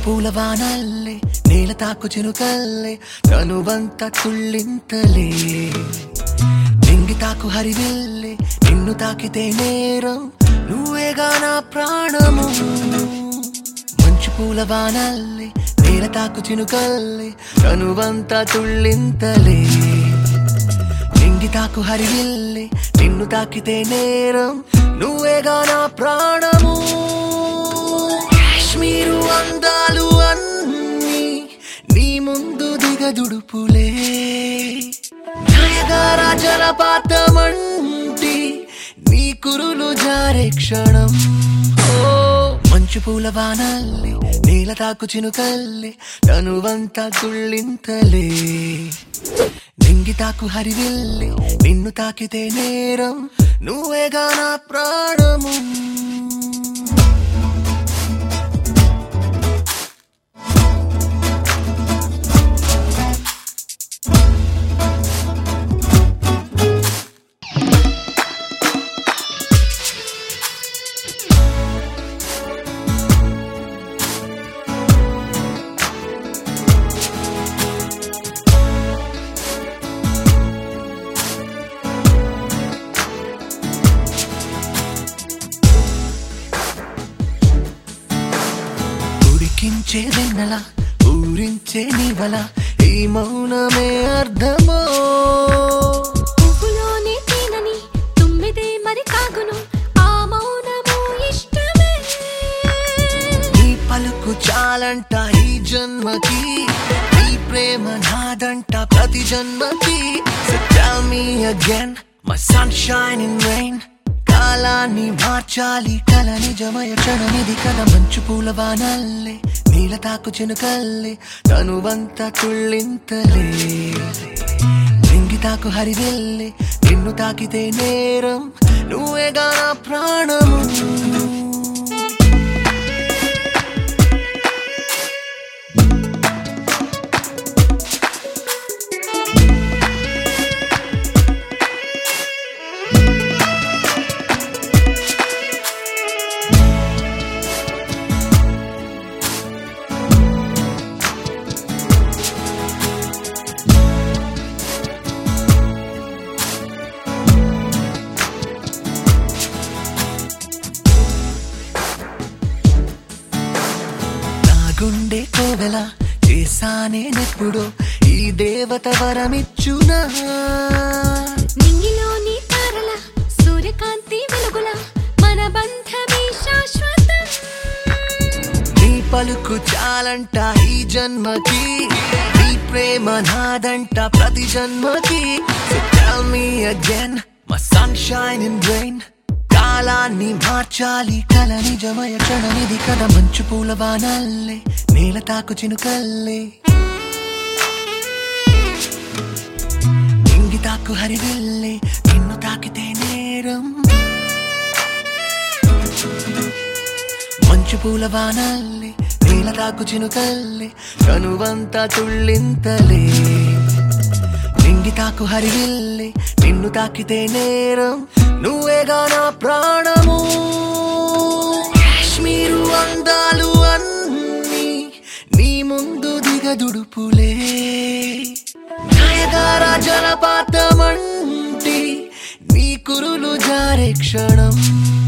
పూల వానల్లే నేల తాకు చినుకల్లే తనువంత తుళ్ళింతలే నింగి తాకు హరివిల్లే నిన్ను తాకితే నేరం నువ్వేగా నా ప్రాణము మంచు పూల వానల్లే నేల తాకు చినుకల్లే తనువంత తుళ్ళింతలే నింగి తాకు హరివిల్లే నిన్ను తాకితే నేరం నువ్వేగా నా ప్రాణము కాశ్మీరు అందాలు అన్నీ నీ ముందు దిగదుడుపులే నయగార జలపాతమంటి నీ కురులు జారే క్షణం ఓ మంచు పూల వానల్లే నేల తాకు చినుకల్లే తనువంతా తుళ్ళింతలే నింగి తాకు హరివిల్లే నిన్ను తాకితే నేరం నువ్వేగా నా ప్రాణము ఉడికించే వెన్నెల ఊరించే నీవల ఈ మౌనమే అర్థమో పువ్వులోనే తేనని తుమ్మిదే మరి కాగును ఆ మౌనము ఇష్టమే నీ పలుకు చాలంట ఈ జన్మకి నీ ప్రేమ నాదంట ప్రతి జన్మకి So tell me again my sunshine in rain కాలాన్ని మార్చాలి కల నిజమయ క్షణమిది కల మంచు పూల వానల్లే నీల తాకు చినుకల్లే తనువంత తుళ్ళింతలే నింగి తాకు హరివెల్లే నిన్ను తాకితే నేరం నువ్వేగా నా ప్రాణము నా గుండె కోవెల చేశానే నెప్పుడు ఈ దేవత వరమిచ్చునా నింగిలోని తారల సూర్యకాంతి వెలుగుల మన బంధమే శాశ్వతం నీ పలుకు చాలంట ఈ జన్మకి నీ ప్రేమ నాదంట ప్రతి జన్మకి So tell me again my sunshine in rain కాలాన్ని మార్చాలి కల నిజమయ క్షణమిది కథ మంచు పూల వానల్లే నేల తాకు చినుకల్లే నింగి తాకు హరివిల్లే నిన్ను తాకితే నేరం మంచు పూల వానల్లే నేల తాకు చినుకల్లే కనువంతా తుళ్ళింతలే నింగి తాకు హరివిల్లే నిన్ను తాకితే నేరం నువ్వేగా నా ప్రాణము కాశ్మీరు అందాలు అన్నీ నీ ముందు దిగదుడుపులే నయగార జలపాతమంటి నీ కురులు జారే క్షణం